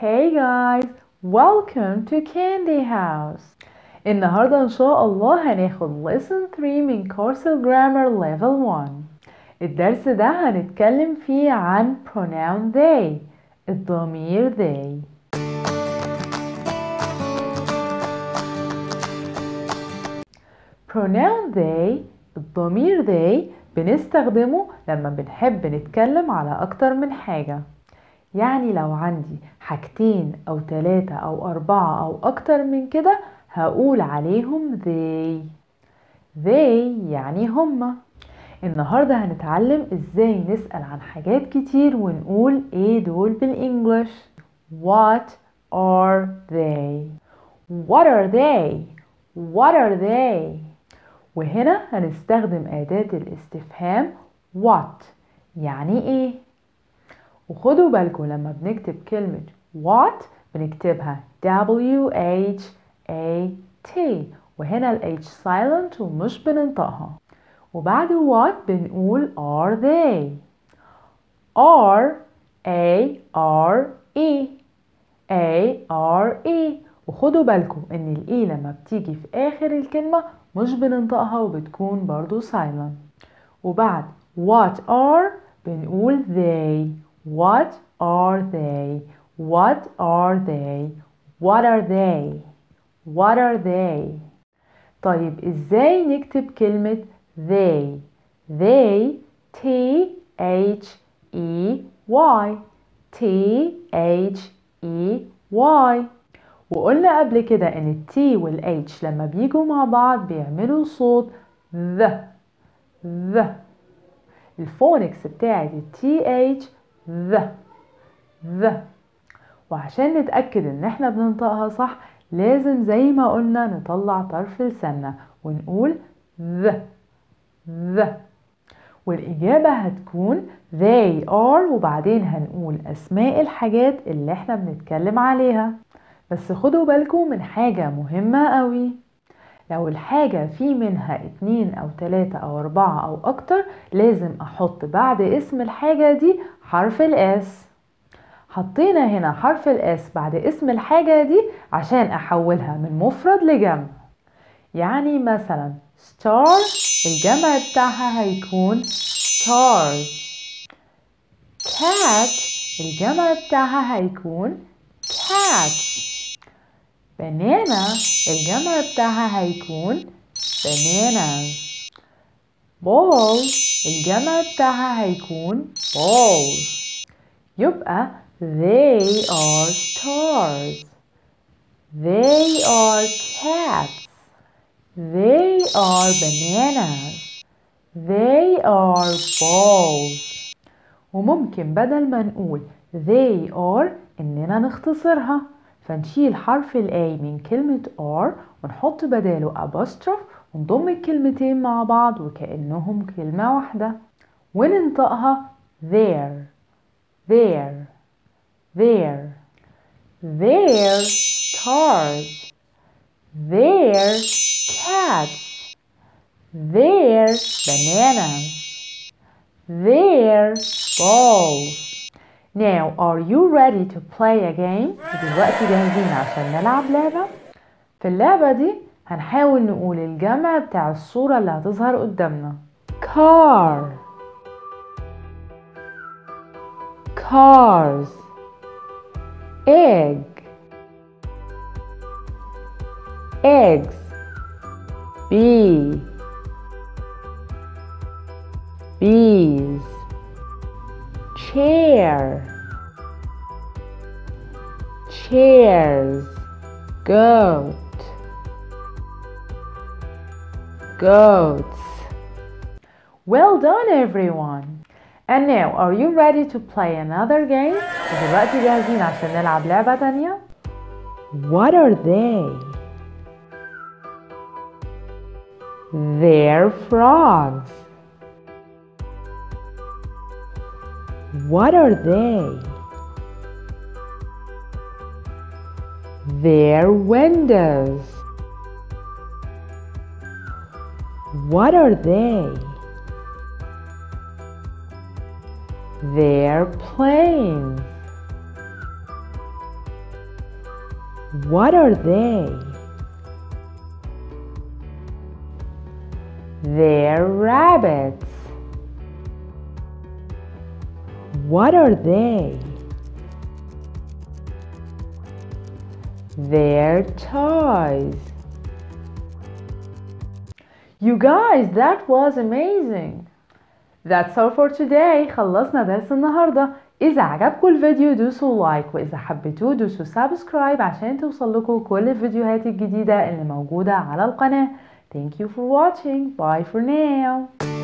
Hey guys, welcome to Candy House. النهاردة إن شاء الله هناخد lesson 3 من كورس الجرامر level 1 الدرس ده هنتكلم فيه عن pronoun they الضمير they pronoun they الضمير they بنستخدمه لما بنحب نتكلم على أكتر من حاجة يعني لو عندي حاجتين أو تلاتة أو أربعة أو أكتر من كده هقول عليهم they they يعني هما النهاردة هنتعلم ازاي نسأل عن حاجات كتير ونقول ايه دول بالانجلش What are they What are they What are they وهنا هنستخدم أداة الاستفهام what يعني ايه وخدوا بالكم لما بنكتب كلمة what بنكتبها W H A T وهنا ال H silent ومش بننطقها وبعد what بنقول are they are A R E A R E وخدوا بالكم ان ال E لما بتيجي في آخر الكلمة مش بننطقها وبتكون برضو silent وبعد what are بنقول they what are they what are they what are they what are they طيب ازاي نكتب كلمة they they T H E Y T H E Y وقلنا قبل كده ان ال T وال H لما بيجوا مع بعض بيعملوا صوت the the الفونكس بتاعت ال TH the the وعشان نتأكد ان احنا بننطقها صح لازم زي ما قلنا نطلع طرف لساننا ونقول the the والإجابة هتكون they are وبعدين هنقول أسماء الحاجات اللي احنا بنتكلم عليها بس خدوا بالكم من حاجة مهمة قوي لو الحاجة في منها اتنين أو تلاتة أو أربعة أو أكتر لازم أحط بعد اسم الحاجة دي حرف الإس حطينا هنا حرف الإس بعد اسم الحاجة دي عشان أحولها من مفرد لجمع يعني مثلا star الجمع بتاعها هيكون stars cat الجمع بتاعها هيكون cats banana الجمع بتاعها هيكون bananas ball الجمع بتاعها هيكون balls يبقى they are stars they are cats they are bananas they are balls وممكن بدل ما نقول they are إننا نختصرها فنشيل حرف ال A من كلمة are ونحط بداله apostrophe ونضم الكلمتين مع بعض وكأنهم كلمة واحدة وننطقها there there there there stars there cats there bananas there balls Now, are you ready to play a game? دلوقتي جاهزين عشان نلعب لعبة؟ في اللعبة دي هنحاول نقول الجمع بتاع الصورة اللي هتظهر قدامنا car cars egg eggs bee bees chair chairs goat goats well done everyone and now are you ready to play another game دلوقتي جاهزين عشان نلعب لعبة تانية what are they they're frogs What are they? They're windows. What are they? They're planes. What are they? They're rabbits. What are they? They're toys. You guys, that was amazing. That's all for today. خلصنا درس النهاردة. إذا عجبكم الفيديو دوسوا لايك وإذا حبيتوه دوسوا سبسكرايب عشان توصل لكم كل الفيديوهات الجديدة اللي موجودة على القناة. Thank you for watching. Bye for now.